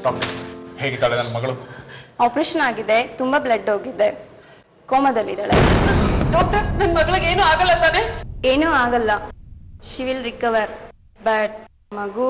Doctor ಹೇಗಿದ್ದಾಳೆ ನನ್ನ ಮಗಳು operation ಆಗಿದೆ ತುಂಬಾ ಬ್ಲಡ್ ಹೋಗಿದೆ ಕೋಮದಲ್ಲಿದ್ದಾಳೆ ಡಾಕ್ಟರ್ ನನ್ನ ಮಗಳಿಗೆ ಏನು ಆಗಲ್ಲ ತಾನೆ ಏನೂ ಆಗಲ್ಲ ಶಿ ವಿಲ್ ರಿಕವರ್ ಬಟ್ ಮಗು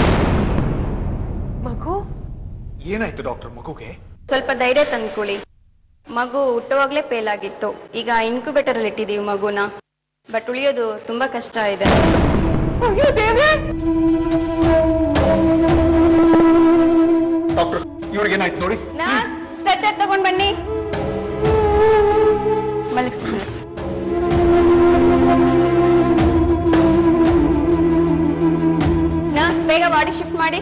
ಮಗು ಏನಾಯ್ತು ಡಾಕ್ಟರ್ ಮಗುಗೆ ಸ್ವಲ್ಪ ಧೈರ್ಯ ತಂದ್ಕೊಳ್ಳಿ ಮಗು ಹುಟ್ಟುವಾಗ್ಲೇ ಫೇಲ್ ಆಗಿತ್ತು ಈಗ ಇನ್ಕ್ಯುಬೇಟರ್ ಅಲ್ಲಿ ಇಟ್ಟಿದೀವಿ ಮಗುನ ಬಟ್ ಉಳಿಯೋದು ತುಂಬಾ ಕಷ್ಟ ಇದೆ ಅಯ್ಯೋ ದೇವ್ರೇ ಡಾಕ್ಟರ್ ಇವ್ರಿಗೆ ಏನಾಯ್ತು ನೋಡಿ ಸ್ಟ್ರೆಚರ್ ತಗೊಂಡ್ ಬನ್ನಿ ಮಲಗಿಸಿ ಮಲಗಿಸಿ ನರ್ಸ್ ಬೇಗ ಬಾಡಿ ಶಿಫ್ಟ್ ಮಾಡಿ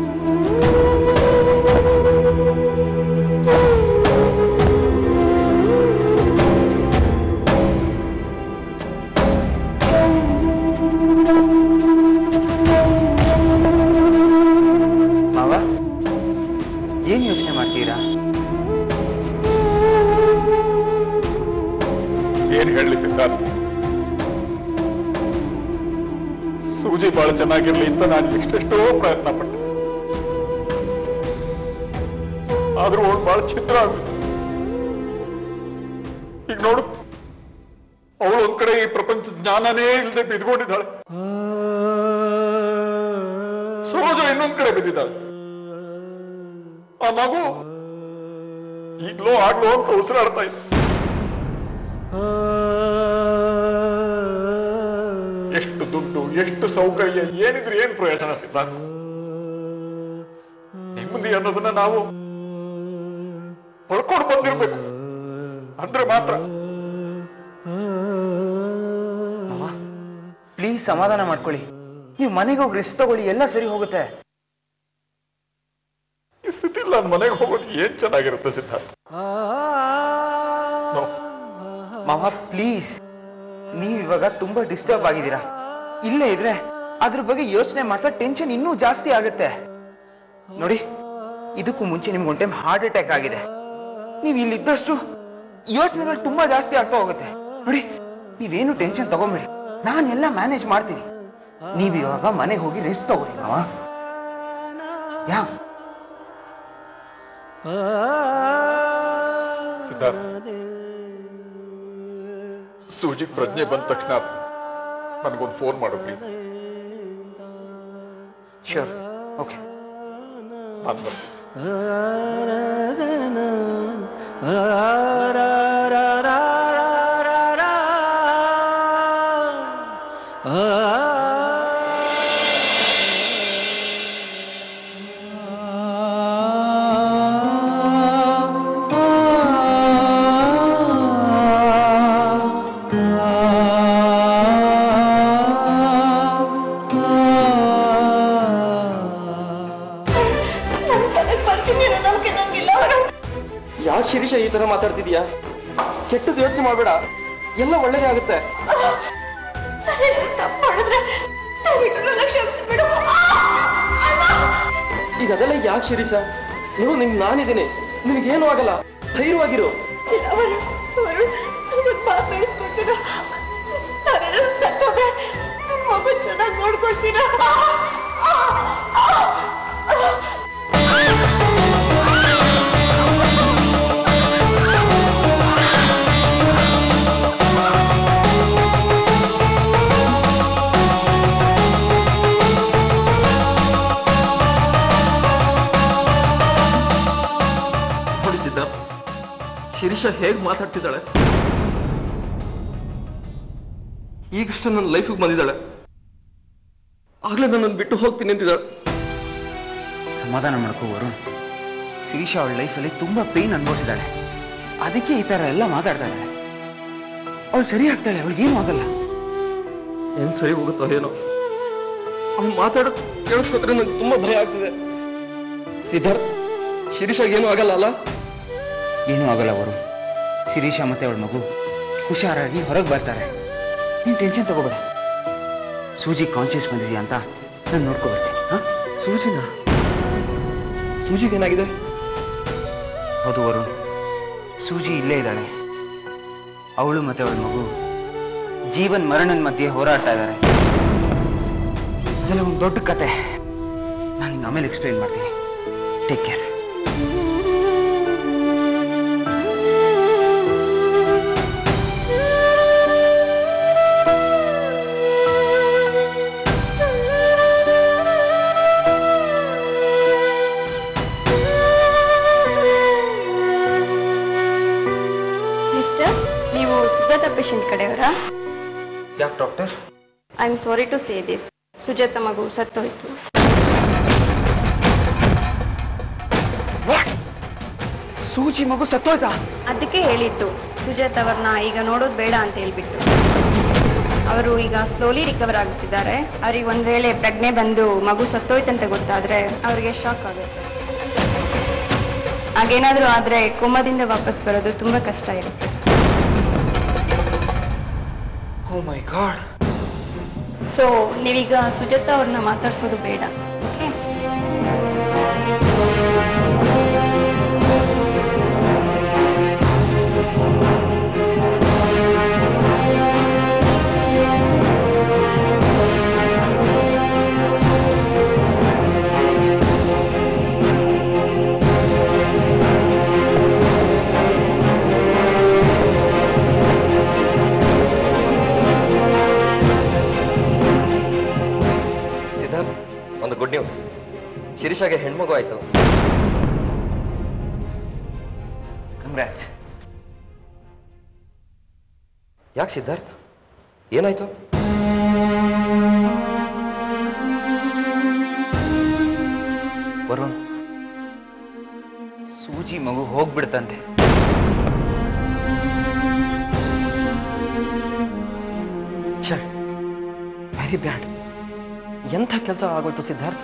ಮಾವ ಏನ್ ಯೋಚನೆ ಮಾಡ್ತೀರಾ ಏನ್ ಹೇಳಲಿ ಸಿದ್ಧಾರ್ಥ ಸೂಜಿ ಬಹಳ ಚೆನ್ನಾಗಿರ್ಲಿ ಅಂತ ನಾನು ಎಷ್ಟೆಷ್ಟೋ ಪ್ರಯತ್ನ ಪಟ್ಟೆ ಆದ್ರೂ ಅವಳು ಬಹಳ ಚಿತ್ರ ಆಗ್ಬಿಟ್ಟು ಈಗ ನೋಡು ಅವಳು ಒಂದ್ ಕಡೆ ಈ ಪ್ರಪಂಚ ಜ್ಞಾನನೇ ಇಲ್ಲದೆ ಬಿದ್ಕೊಂಡಿದ್ದಾಳೆ ಸರೋಜ ಇನ್ನೊಂದ್ ಕಡೆ ಬಿದ್ದಿದ್ದಾಳೆ ಆ ಮಗು ಈಗ್ಲೋ ಆಗ್ಲೋ ಅಂತ ಉಸಿರಾಡ್ತಾ ಇದೆ ಎಷ್ಟು ದುಡ್ಡು ಎಷ್ಟು ಸೌಕರ್ಯ ಏನಿದ್ರೆ ಏನ್ ಪ್ರಯೋಜನ ಸಿದ್ಧಾಂತ ನೆಮ್ಮದಿ ಅನ್ನೋದನ್ನ ನಾವು ಪಡ್ಕೊಂಡು ಬಂದಿರ್ಬೇಕು ಅಂದ್ರೆ ಮಾತ್ರ ಮಾವ ಪ್ಲೀಸ್ ಸಮಾಧಾನ ಮಾಡ್ಕೊಳ್ಳಿ ನೀವು ಮನೆಗೆ ಹೋಗಿ ರೆಸ್ಟ್ ತಗೊಳ್ಳಿ ಎಲ್ಲ ಸರಿ ಹೋಗುತ್ತೆ ಈ ಸ್ಥಿತಿಲಿ ನಾನು ಮನೆಗೆ ಹೋಗೋದು ಏನ್ ಚೆನ್ನಾಗಿರುತ್ತೆ ಸಿದ್ಧಾರ್ಥ No. ಮಾವ ಪ್ಲೀಸ್ ನೀವ್ ಇವಾಗ ತುಂಬಾ ಡಿಸ್ಟರ್ಬ್ ಆಗಿದ್ದೀರಾ ಇಲ್ಲೇ ಇದ್ರೆ ಅದ್ರ ಬಗ್ಗೆ ಯೋಚನೆ ಮಾಡ್ತಾ ಟೆನ್ಷನ್ ಇನ್ನೂ ಜಾಸ್ತಿ ಆಗುತ್ತೆ ನೋಡಿ ಇದಕ್ಕೂ ಮುಂಚೆ ನಿಮ್ಗೆ ಒಂದ್ ಟೈಮ್ ಹಾರ್ಟ್ ಅಟ್ಯಾಕ್ ಆಗಿದೆ ನೀವು ಇಲ್ಲಿದ್ದಷ್ಟು ಯೋಚನೆಗಳು ತುಂಬಾ ಜಾಸ್ತಿ ಆಗ್ತಾ ಹೋಗುತ್ತೆ ನೋಡಿ ನೀವೇನು ಟೆನ್ಷನ್ ತಗೊಂಬೇಡಿ ನಾನೆಲ್ಲ ಮ್ಯಾನೇಜ್ ಮಾಡ್ತೀನಿ ನೀವ್ ಇವಾಗ ಮನೆಗೆ ಹೋಗಿ ರೆಸ್ಟ್ ತಗೊಳ್ಳಿ ಮಾವ ಯಾ ಸಿದ್ಧಾರ್ಥ ಸೂಜಿ ಪ್ರಜ್ಞೆ ಬಂದ ತಕ್ಷಣ ನನಗೊಂದು ಫೋನ್ ಮಾಡು ಪ್ಲೀಸ್ ಶೋರ್ ಓಕೆ ನಾನು ಬರ್ತೀನಿ ಯಾಕೆ ಶಿರೀಷ ಈ ತರ ಮಾತಾಡ್ತಿದ್ಯಾ ಕೆಟ್ಟದ್ದು ಯೋಚನೆ ಮಾಡಬೇಡ ಎಲ್ಲ ಒಳ್ಳೇದೇ ಆಗುತ್ತೆ ಈಗ ಅದೆಲ್ಲ ಯಾಕೆ ಶಿರೀಷ ನೋಡು ನಿನ್ ನಾನಿದ್ದೀನಿ ನಿನಗೇನು ಆಗಲ್ಲ ಧೈರ್ಯವಾಗಿರು ಚೆನ್ನಾಗಿ ನೋಡ್ಕೊಳ್ತೀರಾ ನೋಡಿ ಸಿದ್ಧಾರ್ಥ ಶಿರೀಷ ಹೇಗ್ ಮಾತಾಡ್ತಿದ್ದಾಳೆ ಈಗಷ್ಟೇ ನನ್ನ ಲೈಫಿಗೆ ಬಂದಿದ್ದಾಳೆ ಆಗ್ಲೇ ನನ್ನನ್ನು ಬಿಟ್ಟು ಹೋಗ್ತೀನಿ ಅಂತಿದ್ದಾಳೆ ಸಮಾಧಾನ ಮಾಡ್ಕೋ ವರುಣ್ ಶಿರೀಷ ಅವಳ ಲೈಫಲ್ಲಿ ತುಂಬಾ ಪೇನ್ ಅನುಭವಿಸಿದಾಳೆ ಅದಕ್ಕೆ ಈ ತರ ಎಲ್ಲ ಮಾತಾಡ್ತಾ ಇದ್ದಾಳೆ ಅವಳು ಸರಿ ಆಗ್ತಾಳೆ ಅವಳಿಗೇನು ಆಗಲ್ಲ ಏನ್ ಸರಿ ಹೋಗುತ್ತೋ ಏನೋ ಅವ್ನು ಮಾತಾಡೋ ಕೇಳಿಸ್ಕೊತ್ರೆ ನಂಗೆ ತುಂಬಾ ಭಯ ಆಗ್ತಿದೆ ಸಿದ್ಧಾರ್ಥ್ ಶಿರೀಷಾಗ ಏನೂ ಆಗಲ್ಲ ಅಲ್ಲ ಏನೂ ಆಗಲ್ಲ ವರುಣ್ ಶಿರೀಷ ಮತ್ತೆ ಅವಳ ಮಗು ಹುಷಾರಾಗಿ ಹೊರಗೆ ಬರ್ತಾರೆ ನೀನ್ ಟೆನ್ಷನ್ ತಗೋಬೇಡ ಸೂಜಿ ಕಾನ್ಶಿಯಸ್ ಬಂದಿದ್ಯಾ ಅಂತ ನಾನು ನೋಡ್ಕೊ ಬರ್ತೀನಿ ಹಾ ಸೂಜಿನ ಸೂಜಿಗೇನಾಗಿದೆ ಹೌದು ವರುಣ್ ಸೂಜಿ ಇಲ್ಲೇ ಇದ್ದಾಳೆ ಅವಳು ಮತ್ತೆ ಅವಳ ಮಗು ಜೀವನ್ ಮರಣನ ಮಧ್ಯೆ ಹೋರಾಡ್ತಾ ಇದ್ದಾರೆ ಅದೆಲ್ಲ ಒಂದು ದೊಡ್ಡ ಕತೆ ನಾನು ನಿಂಗೆ ಆಮೇಲೆ ಎಕ್ಸ್ಪ್ಲೈನ್ ಮಾಡ್ತೀನಿ ಟೇಕ್ ಕೇರ್ ಮಿಸ್ಟರ್ ನೀವು ಸುಜಾತ ಪೇಷಂಟ್ ಕಡೆಯವರಾ ಯಾಕೆ doctor I am sorry to say this Sujata ಮಗು ಸತ್ತೋಯ್ತು ಸೂಜಿ ಮಗು ಸತ್ತೋಯ್ತಾ ಅದಕ್ಕೆ ಹೇಳಿತ್ತು ಸುಜಾತ್ ಅವ್ರನ್ನ ಈಗ ನೋಡೋದು ಬೇಡ ಅಂತ ಹೇಳ್ಬಿಟ್ಟು ಅವರು ಈಗ ಸ್ಲೋಲಿ ರಿಕವರ್ ಆಗುತ್ತಿದ್ದಾರೆ ಅವ್ರಿಗೆ ಒಂದ್ ವೇಳೆ ಪ್ರಜ್ಞೆ ಬಂದು ಮಗು ಸತ್ತೋಯ್ತಂತ ಗೊತ್ತಾದ್ರೆ ಅವ್ರಿಗೆ ಶಾಕ್ ಆಗುತ್ತೆ ಹಾಗೇನಾದ್ರೂ ಆದ್ರೆ ಕೋಮದಿಂದ ವಾಪಸ್ ಬರೋದು ತುಂಬಾ ಕಷ್ಟ ಇರುತ್ತೆ ಓ ಮೈ ಗಾಡ್ ಸೊ ನೀವೀಗ ಸುಜಾತ ಅವ್ರನ್ನ ಮಾತಾಡ್ಸೋದು ಬೇಡ ಓಕೆ ಸಿದ್ಧಾರ್ಥ್ ಒಂದು ಗುಡ್ ನ್ಯೂಸ್ ಶಿರೀಷಾಗೆ ಹೆಣ್ಮಗು ಆಯ್ತು ಕಂಗ್ರ್ಯಾಟ್ಸ್ ಯಾಕೆ ಸಿದ್ಧಾರ್ಥ್ ಏನಾಯ್ತು ವರುಣ್ ಸೂಜಿ ಮಗು ಹೋಗ್ಬಿಡ್ತಂತೆ ಛೇ ವೆರಿ ಬ್ಯಾಡ್ ಎಂಥ ಕೆಲಸ ಆಗೋಯ್ತು ಸಿದ್ಧಾರ್ಥ್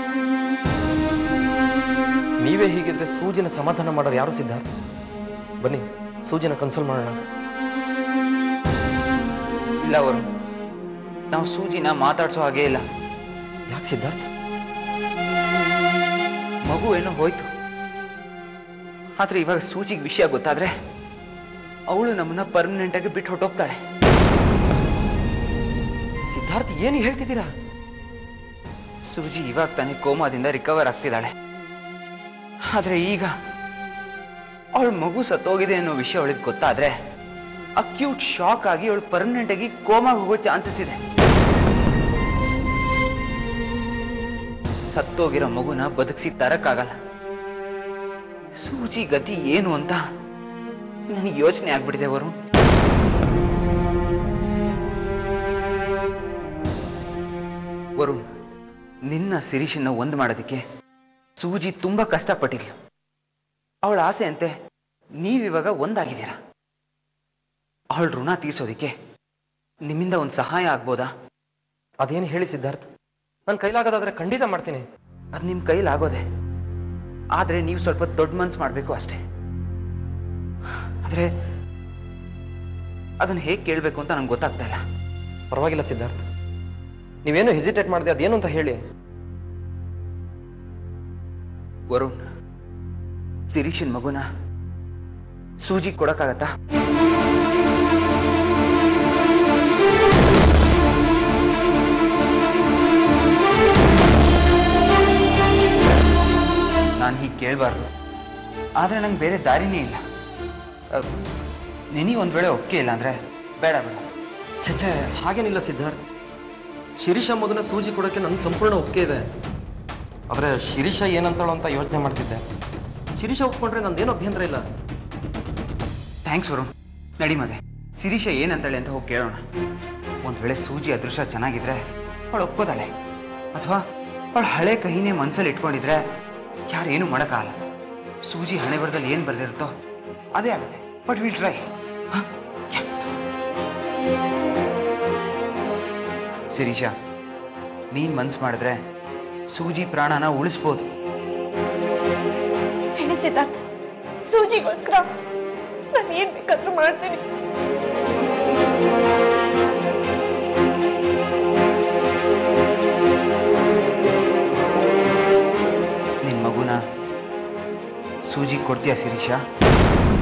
ನೀವೇ ಹೀಗಿದ್ರೆ ಸೂಜಿನ ಸಮಾಧಾನ ಮಾಡೋರು ಯಾರು ಸಿದ್ಧಾರ್ಥ್ ಬನ್ನಿ ಸೂಜಿನ ಕನ್ಸೋಲ್ ಮಾಡೋಣ ಇಲ್ಲ ವರುಣ್ ನಾವು ಸೂಜಿನ ಮಾತಾಡ್ಸೋ ಹಾಗೆ ಇಲ್ಲ ಯಾಕೆ ಸಿದ್ಧಾರ್ಥ್ ಮಗು ಏನೋ ಹೋಯ್ತು ಆದ್ರೆ ಇವಾಗ ಸೂಜಿಗೆ ವಿಷಯ ಗೊತ್ತಾದ್ರೆ ಅವಳು ನಮ್ಮನ್ನ ಪರ್ಮನೆಂಟ್ ಆಗಿ ಬಿಟ್ಟು ಹೊಟ್ಟೋಗ್ತಾಳೆ ಸಿದ್ಧಾರ್ಥ್ ಏನು ಹೇಳ್ತಿದ್ದೀರಾ ಸೂಜಿ ಇವಾಗ ತಾನೇ ಕೋಮಾದಿಂದ ರಿಕವರ್ ಆಗ್ತಿದ್ದಾಳೆ ಆದ್ರೆ ಈಗ ಅವಳ ಮಗು ಸತ್ತೋಗಿದೆ ಅನ್ನೋ ವಿಷಯ ಅವಳಿಗೆ ಗೊತ್ತಾದ್ರೆ ಅಕ್ಯೂಟ್ ಶಾಕ್ ಆಗಿ ಅವಳು ಪರ್ಮನೆಂಟ್ ಆಗಿ ಕೋಮಾಗ ಹೋಗೋ ಚಾನ್ಸಸ್ ಇದೆ ಸತ್ತೋಗಿರೋ ಮಗುನ ಬದುಕಿಸಿ ತರಕ್ಕಾಗಲ್ಲ ಸೂಜಿ ಗತಿ ಏನು ಅಂತ ನನಗೆ ಯೋಚನೆ ಆಗ್ಬಿಟ್ಟಿದೆ ಅವರು ವರುಣ್ ನಿನ್ನ ಸಿರಿಶನ್ನ ಒಂದು ಮಾಡೋದಕ್ಕೆ ಸೂಜಿ ತುಂಬಾ ಕಷ್ಟಪಟ್ಟಿದ್ಲು ಅವಳ ಆಸೆ ಅಂತೆ ನೀವಿವಾಗ ಒಂದಾಗಿದ್ದೀರಾ ಅವಳ ಋಣ ತೀರ್ಸೋದಕ್ಕೆ ನಿಮ್ಮಿಂದ ಒಂದು ಸಹಾಯ ಆಗ್ಬೋದಾ ಅದೇನು ಹೇಳಿ ಸಿದ್ಧಾರ್ಥ್ ನನ್ನ ಕೈಲಾಗೋದಾದ್ರೆ ಖಂಡಿತ ಮಾಡ್ತೀನಿ ಅದು ನಿಮ್ಮ ಕೈಲಾಗೋದೆ ಆದ್ರೆ ನೀವು ಸ್ವಲ್ಪ ದೊಡ್ಡ ಮನ್ಸು ಮಾಡಬೇಕು ಅಷ್ಟೇ ಆದ್ರೆ ಅದನ್ನ ಹೇಗೆ ಕೇಳಬೇಕು ಅಂತ ನಂಗೆ ಗೊತ್ತಾಗ್ತಾ ಇಲ್ಲ ಪರವಾಗಿಲ್ಲ ಸಿದ್ಧಾರ್ಥ್ ನೀವೇನು ಹೆಸಿಟೇಟ್ ಮಾಡಿದೆ ಅದೇನು ಅಂತ ಹೇಳಿ ವರುಣ್ ಸಿರೀಶನ್ ಮಗುನ ಸೂಜಿ ಕೊಡಕ್ಕಾಗತ್ತಾ ನಾನು ಹೀಗೆ ಕೇಳಬಾರ್ದು ಆದ್ರೆ ನಂಗೆ ಬೇರೆ ದಾರಿನೇ ಇಲ್ಲ ನಿನಗೆ ಒಂದ್ ವೇಳೆ ಒಪ್ಪಿಗೆ ಇಲ್ಲ ಅಂದ್ರೆ ಬೇಡ ಬೇಡ ಛೆ ಹಾಗೇನಿಲ್ಲ ಸಿದ್ಧಾರ್ಥ್ ಶಿರೀಷ ಮಗನ ಸೂಜಿ ಕೊಡೋಕ್ಕೆ ನನ್ನ ಸಂಪೂರ್ಣ ಒಪ್ಪಿಗೆ ಇದೆ ಆದರೆ ಶಿರೀಷ ಏನಂತಾಳು ಅಂತ ಯೋಚನೆ ಮಾಡ್ತಿದ್ದೆ ಶಿರೀಷ ಒಪ್ಕೊಂಡ್ರೆ ನಂದೇನು ಅಭ್ಯಂತರ ಇಲ್ಲ ಥ್ಯಾಂಕ್ಸ್ ವರುಣ್ ನಡಿ ಮದೆ ಶಿರೀಷ ಏನಂತಾಳೆ ಅಂತ ಹೋಗಿ ಕೇಳೋಣ ಒಂದ್ ವೇಳೆ ಸೂಜಿ ಅದೃಷ್ಟ ಚೆನ್ನಾಗಿದ್ರೆ ಅವಳು ಒಪ್ಕೋತಾಳೆ ಅಥವಾ ಅವಳ ಹಳೆ ಕಹಿನೇ ಮನ್ಸಲ್ಲಿ ಇಟ್ಕೊಂಡಿದ್ರೆ ಯಾರೇನು ಮಾಡೋಕ್ಕಾಗಲ್ಲ ಸೂಜಿ ಹಣೆ ಬರದಲ್ಲಿ ಏನ್ ಬರ್ದಿರುತ್ತೋ ಅದೇ ಆಗುತ್ತೆ ಬಟ್ ವಿಲ್ ಟ್ರೈ ಶಿರೀಷ ನೀನ್ ಮನ್ಸು ಮಾಡಿದ್ರೆ ಸೂಜಿ ಪ್ರಾಣನ ಉಳಿಸ್ಬೋದು ಹೇಳಿ ಸಿದ್ಧಾರ್ಥ ಸೂಜಿಗೋಸ್ಕರ ನಾನು ಏನ್ ಬೇಕಾದ್ರೂ ಮಾಡ್ತೀನಿ ನಿನ್ ಮಗುನ ಸೂಜಿ ಕೊಡ್ತೀಯಾ ಶಿರೀಷ